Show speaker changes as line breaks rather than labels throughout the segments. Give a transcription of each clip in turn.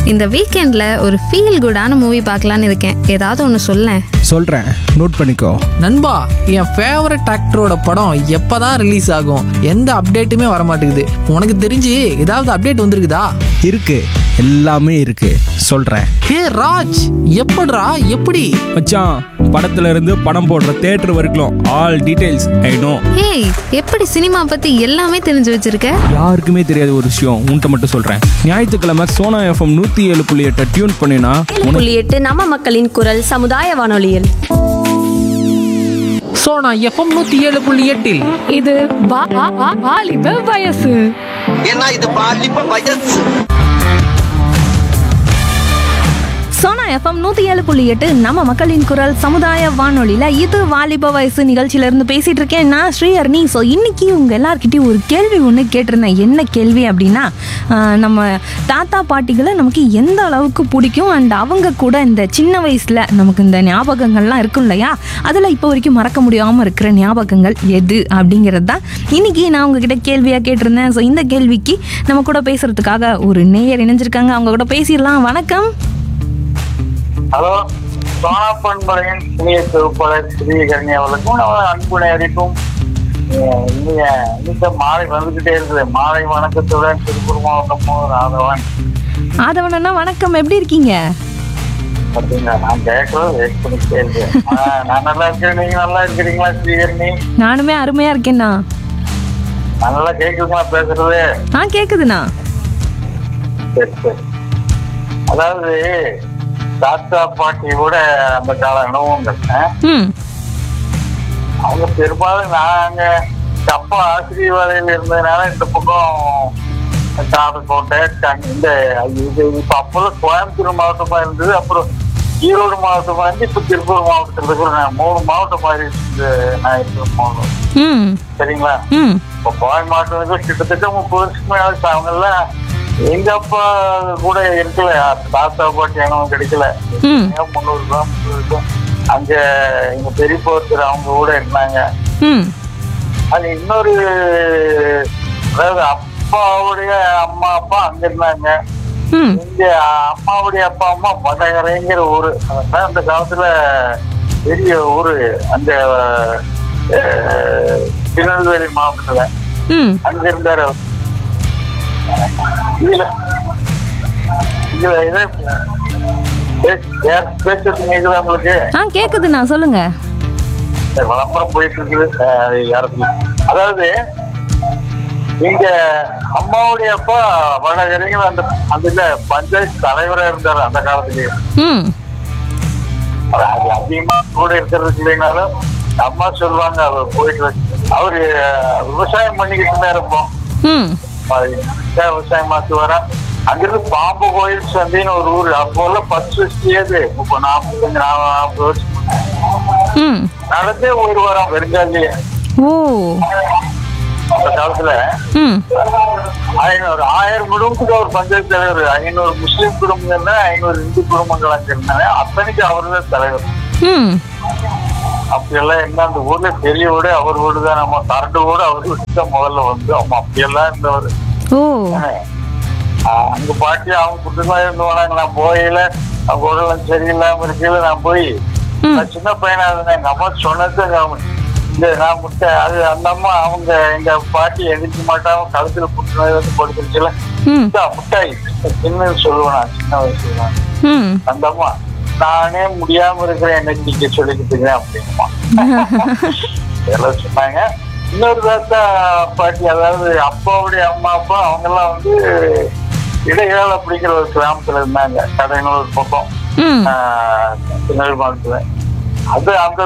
இந்த வீக்கெண்ட்ல ஒரு ஃபீல் குடான மூவி பார்க்கலான்னு இருக்கேன் ஏதாவது ஒன்று சொல்லேன்
சொல்கிறேன் நோட் பண்ணிக்கோ
நண்பா என் ஃபேவரட் ஆக்டரோட படம் எப்பதான் ரிலீஸ் ஆகும் எந்த அப்டேட்டுமே வர மாட்டேங்குது உனக்கு தெரிஞ்சு ஏதாவது அப்டேட் வந்திருக்குதா
இருக்கு எல்லாமே இருக்கு சொல்கிறேன்
ஹே ராஜ் எப்படிடா எப்படி
மச்சான் படத்துல இருந்து படம் போடுற தேட்டர் வரைக்கும் all details I know
hey எப்படி சினிமா பத்தி எல்லாமே தெரிஞ்சு வச்சிருக்க
யாருக்குமே தெரியாத ஒரு விஷயம் உன்கிட்ட மட்டும் சொல்கிறேன் ஞாயிற்றுக்கிழமை சோனா எஃப்எம் நூற்றி ஏழு புள்ளி எட்டை டியூன் பண்ணினா உனக்கு
புள்ளி எட்டு நம்ம மக்களின் குரல் சமுதாய வானொலியில்
ஸோ நான் எஃப்எம் நூற்றி ஏழு புள்ளி எட்டில்
இது வா- வா- வா- வாலிப வயசு
ஏன்னா இது பாலிப்ப வயசு
சோனா எஃப்எம் நூத்தி ஏழு புள்ளி எட்டு நம்ம மக்களின் குரல் சமுதாய வானொலியில இது வாலிப வயசு நிகழ்ச்சியில இருந்து பேசிட்டு இருக்கேன் நான் ஸ்ரீஹர்னி ஸோ இன்னைக்கு உங்க எல்லார்கிட்டயும் ஒரு கேள்வி ஒன்று கேட்டிருந்தேன் என்ன கேள்வி அப்படின்னா ஆஹ், நம்ம தாத்தா பாட்டிகளை நமக்கு எந்த அளவுக்கு பிடிக்கும் அண்ட் அவங்க கூட இந்த சின்ன வயசுல நமக்கு இந்த ஞாபகங்கள்லாம் இருக்கும் இல்லையா அதில் இப்போ வரைக்கும் மறக்க முடியாமல் இருக்கிற ஞாபகங்கள் எது அப்படிங்கிறது தான் இன்னைக்கு நான் உங்ககிட்ட கேள்வியாக கேட்டிருந்தேன் ஸோ இந்த கேள்விக்கு நம்ம கூட பேசுறதுக்காக ஒரு நேயர் இணைஞ்சிருக்காங்க அவங்க கூட பேசிடலாம் வணக்கம்
ஹலோ சோனா பண்பலையின் இனிய தொகுப்பாளர் ஸ்ரீகரணி அவர்களுக்கும் நம்ம அன்பு நேரிக்கும் இனிய இந்த மாலை வந்துகிட்டே இருக்குது மாலை வணக்கத்துடன் திருப்பூர் மாவட்டம் ராதவன்
ஆதவனண்ணா வணக்கம் எப்படி இருக்கீங்க
பார்த்தீங்களா நான் கேட்கறது வெயிட் பண்ணிட்டே இருக்கேன் ஆ, நான் நல்லா இருக்கேன் நீங்க நல்லா இருக்கிறீங்களா ஸ்ரீகரணி
நானுமே அருமையா இருக்கேண்ணா
நான் நல்லா கேட்குதுங்களா பேசுறது
ஆ கேக்குதுண்ணா
சரி சரி அதாவது தாத்தா பாட்டி கூட அந்த கால அனுபவங்கள் ஆ?
ம்
அவங்க பெரும்பாலும் நாங்க அப்பா ஆசிரியவாதையில் இருந்ததுனால இந்த பக்கம் காதக்கோட்டை கண் இந்த இது இப்ப அப்பெல்லாம் கோயம்புத்தூர் மாவட்டமா இருந்தது அப்புறம் ஈரோடு மாவட்டமா இருந்து இப்ப திருப்பூர் மாவட்டத்தில் இருக்கிற நான் மூணு மாவட்டம் மாதிரி இருந்து நான் இருக்கிற மாவட்டம்
ம்
சரிங்களா
ம்
இப்போ கோயம் மாவட்டம் கிட்டத்தட்ட முப்பது வருஷத்துக்கு மேல ஆச்சு. அவங்க எல்லாம் எங்க அப்பா கூட இருக்கல தாத்தா பாட்டி எனவும் கிடைக்கல
ம்
முந்நூறு கிலோமீட்டர் இருக்கும் அங்க எங்க பெரியப்பா ஒருத்தர் அவங்க கூட இருந்தாங்க
ம்
அது இன்னொரு அதாவது அப்பாவுடைய அம்மா அப்பா அங்க இருந்தாங்க
ம்
இங்க அம்மாவுடைய அப்பா அம்மா வடகரைங்கிற ஊரு அதான் அந்த காலத்துல பெரிய ஊரு அந்த அஹ், திருநெல்வேலி மாவட்டத்துல
ம்
அங்க இருந்தாரு அவர். இதுல இதுல இது பேச- பேச- பேசுறது கேக்குதா உங்களுக்கு
ஆ கேக்குதுண்ணா சொல்லுங்க
சரி, விளம்பரம் போயிட்டு இருக்குது அஹ், அது யாருக்கு அதாவது இங்க அம்மாவுடைய அப்பா வடகரைங்கிற அந்த அந்த இதுல பஞ்சாயத்து தலைவரா இருந்தாரு அந்த காலத்துலயே
ம்
அது அது அதிகமா கூட இருக்கிறது இல்லைனாலும் அம்மா சொல்லுவாங்க அவர் போயிட்டு அவரு அஹ், விவசாயம் பண்ணிக்கிட்டு இருந்தாரு இப்போ
ம்
அது விவசாயம் மாத்து வர அங்கிருந்து பாம்பு கோயில் சந்தின்னு ஒரு ஊர் அப்போ எல்லாம் பத்து வருஷம் இப்போ நாற்பத்தஞ்சு நாற்பது வருஷம்
ம்
நடந்தே ஒரு வாரம் வெறுங்காலியே
ஓ
அந்த காலத்துல
ம்
ஐநூறு ஆயிரம் குடும்பத்துக்கு ஒரு பஞ்சாயத்து தலைவர் ஐநூறு முஸ்லீம் குடும்பம் இருந்தா ஐநூறு இந்து குடும்பங்கள் அங்க இருந்தாங்க அத்தனைக்கு அவர் தான் தலைவர்
ம்
அப்படியெல்லாம் என்ன அந்த ஊர்ல பெரிய வீடு அவர் வீடு தான் நம்ம கரண்ட் வீடு அவர் வீட்டு தான் முதல்ல வந்து அவங்க அப்படியெல்லாம் இருந்தவர்
ஓ
ஆஹ் அங்க பாட்டி அவங்க குடும்பம் இருந்தவனாங்க நான் போயில அவங்க உடலாம் சரியில்லாம இருக்கையில நான் போய்
ம்
நான் சின்ன பையனா இருந்தேன் எங்க அம்மா சொன்னது எங்க அம்மா, இந்த நான் முட்டை அது அந்த அம்மா அவங்க எங்க பாட்டி எதிர்க்க மாட்டாங்க கழுத்துல புற்றுநோய் வந்து கொடுத்துருச்சுல
ம்
முட்டா முட்டாய் சின்ன சொல்லுவேன் நான் சின்ன வயசுல நான்.
ம்
அந்த அம்மா நானே முடியாம இருக்கிறேன் என்ன நீங்க சொல்லிக்கிட்டீங்க அப்படின்மா எல்லாம் சொன்னாங்க இன்னொரு தாத்தா பாட்டி அதாவது அப்பாவுடைய அம்மா அப்பா அவங்க எல்லாம் வந்து இடையாள் அப்படிங்கிற ஒரு கிராமத்துல இருந்தாங்க கடைநூறு பக்கம்
ம்
ஆஹ், திருநெல்வேலி மாவட்டத்துல அது அந்த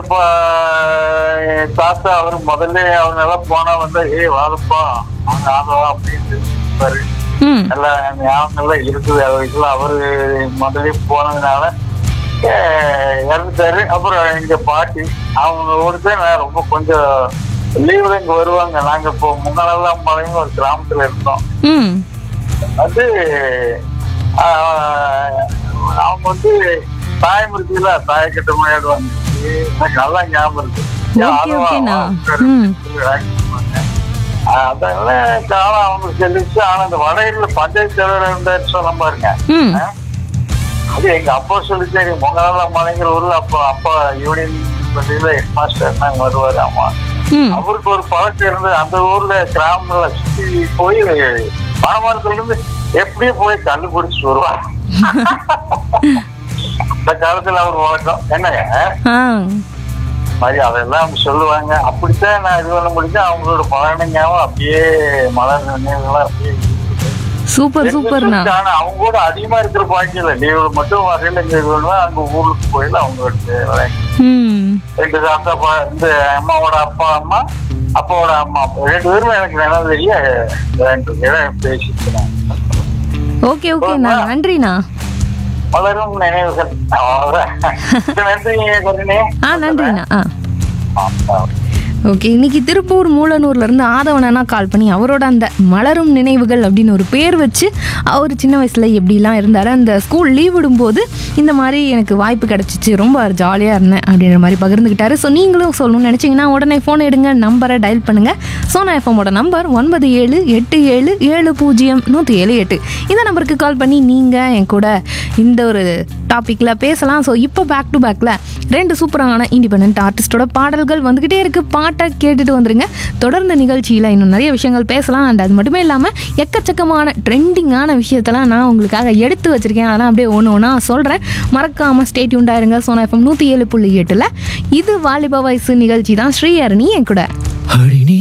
ப- தாத்தா அவர் முதல்ல அவங்க எல்லாம் போனா வந்து ஏய் வாழப்பா அவங்க ஆதவா அப்படின்னு சொல்லியிருப்பாரு.
ம்
நல்லா ஞாபகங்கள்லாம் இருக்குது அவருக்கு அவரு முதல்ல போனதுனால அஹ், இறந்துட்டாரு அப்புறம் எங்க பாட்டி அவங்க ஊருக்கு நான் ரொம்ப கொஞ்சம் லீவ்ல இங்க வருவாங்க நாங்க இப்போ முன்னாலெல்லாம் மலையும் ஒரு கிராமத்துல இருந்தோம்
ம்
அது ஆஹ், அவங்க வந்து தாயம் இருக்குல்ல தாயக்கட்ட விளையாடுவாங்க எனக்கு நல்லா ஞாபகம் இருக்கு
ஓகே ஓகேண்ணா ம்
அதனால காலம் அவங்க செல்லிச்சு ஆனா இந்த வடையில பஞ்சாயத்து தலைவர் இருந்தாரு சொன்ன பாருங்க
ம்
அது எங்க அப்பா சொல்லிச்சாரு மொங்கலால மலைங்கிற ஊர்ல அப்பா அப்பா யூனியன் பள்ளியில ஹெட் மாஸ்டர் நாங்க வருவாரு ஆமா
ம்
அவருக்கு ஒரு பழக்கம் இருந்து அந்த ஊர்ல கிராமத்துல சுத்தி போய் பானமரத்துல இருந்து எப்படியும் போய் கண்டுபிடிச்சு வருவார் அந்த காலத்துல அவர் வழக்கம் என்னங்க
ஆ
மாதிரி அதெல்லாம் அவங்க சொல்லுவாங்க அப்படித்தான் நான் இது பண்ண முடியும் அவங்களோட பழனிங்காவும் அப்படியே மலர் நினைவுகளாம் அப்படியே
சூப்பர் சூப்பர்ண்ணா
ஆனா அவங்க கூட அதிகமா இருக்கிற பாக்கியில லீவு மட்டும் வரையில இங்க வேணும்னா அங்க ஊருக்கு போயில அவங்க
ம்
ரெண்டு தாத்தா பா- இந்த அம்மாவோட அப்பா அம்மா அப்பாவோட அம்மா அப்பா ரெண்டு பேரும் எனக்கு நல்லா தெரிய ரெண்டு பேரும் பேசிக்கிறாங்க
ஓகே ஓகேண்ணா நன்றிண்ணா
வளரும் நினைவுகள் அவ்வளவுதான். நன்றி கருணே
ஆ நன்றிண்ணா ஆ
ஆ.
ஓகே இன்னைக்கு திருப்பூர் மூலனூர்ல இருந்து ஆதவனா கால் பண்ணி அவரோட அந்த மலரும் நினைவுகள் அப்படின்னு ஒரு பேர் வச்சு அவர் சின்ன வயசுல எப்படிலாம் இருந்தார் அந்த ஸ்கூல் லீவ் விடும்போது இந்த மாதிரி எனக்கு வாய்ப்பு கிடைச்சிச்சு ரொம்ப ஜாலியாக இருந்தேன் அப்படின்ற மாதிரி பகிர்ந்துக்கிட்டாரு ஸோ நீங்களும் சொல்லணும்னு நினச்சிங்கன்னா உடனே ஃபோன் எடுங்க நம்பரை டயல் பண்ணுங்க சோனா எஃப்எம்மோட நம்பர் ஒன்பது ஏழு எட்டு ஏழு ஏழு பூஜ்ஜியம் நூற்றி ஏழு எட்டு இந்த நம்பருக்கு கால் பண்ணி நீங்கள் என் கூட இந்த ஒரு டாப்பிக்கில் பேசலாம் ஸோ இப்போ பேக் டு பேக்கில் ரெண்டு சூப்பரான இண்டிபெண்ட் ஆர்டிஸ்டோட பாடல்கள் வந்துக்கிட்டே இருக்குது பாட்டை கேட்டுட்டு வந்துருங்க தொடர்ந்து நிகழ்ச்சியில் இன்னும் நிறைய விஷயங்கள் பேசலாம் அண்ட் அது மட்டுமே இல்லாமல் எக்கச்சக்கமான ட்ரெண்டிங்கான விஷயத்தெல்லாம் நான் உங்களுக்காக எடுத்து வச்சிருக்கேன் அதெல்லாம் அப்படியே ஒன்று ஒன்றா சொல்கிறேன் மறக்காமல் ஸ்டேட் உண்டாயிருங்க சோனா எஃப்எம் நூற்றி ஏழு புள்ளி எட்டில் இது வாலிப வயசு நிகழ்ச்சி தான் ஸ்ரீஹரணி என் கூட
அடி நீ